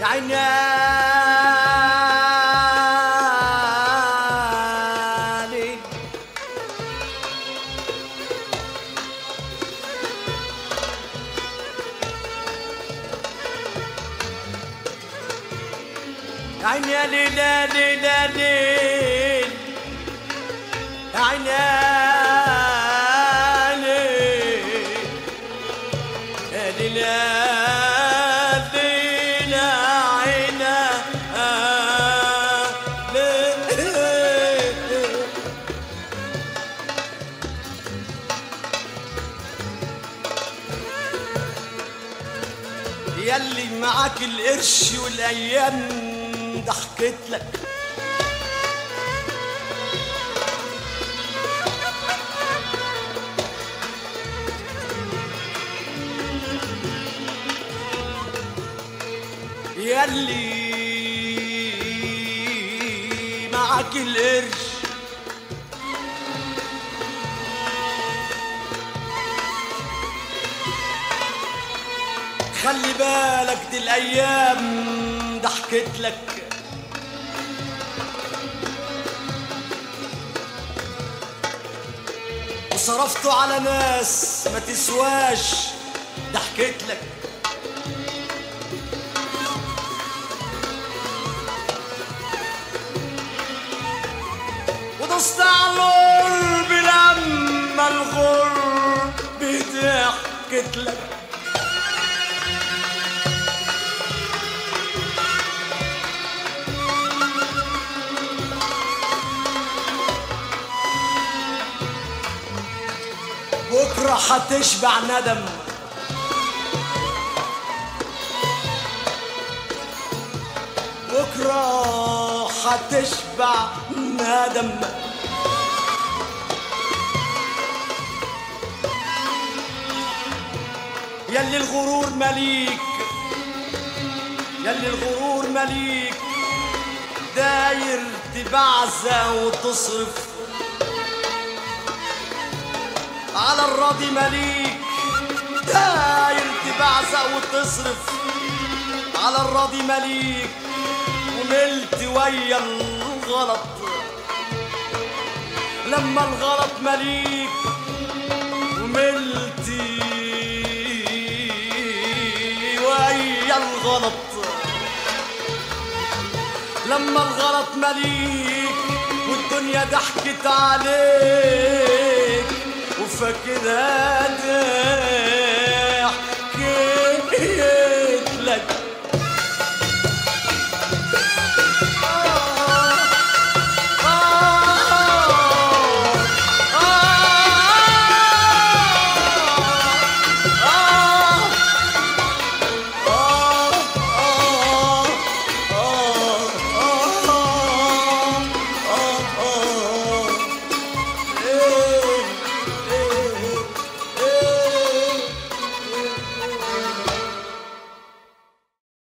يا عيني يا ليل يا عيني يا ليل يا ليل يا ليل يا عيني يا ليل يا ليل يا ليل يا عيني يا ليل يلي معاك القرش والايام ضحكت لك يلي معاك القرش خلي بالك دي الايام ضحكت لك وصرفته على ناس ما تسواش ضحكت لك ودست على القرب لما الغرب ضحكت لك بكرة هتشبع ندم بكرة هتشبع ندم يلي الغرور مليك يلي الغرور مليك داير تبعزة وتصرف على الراضي مليك داير تبعزق وتصرف على الراضي مليك وملت ويا الغلط لما الغلط مليك وملت ويا الغلط لما الغلط مليك والدنيا ضحكت عليك وفاكرها ضحكت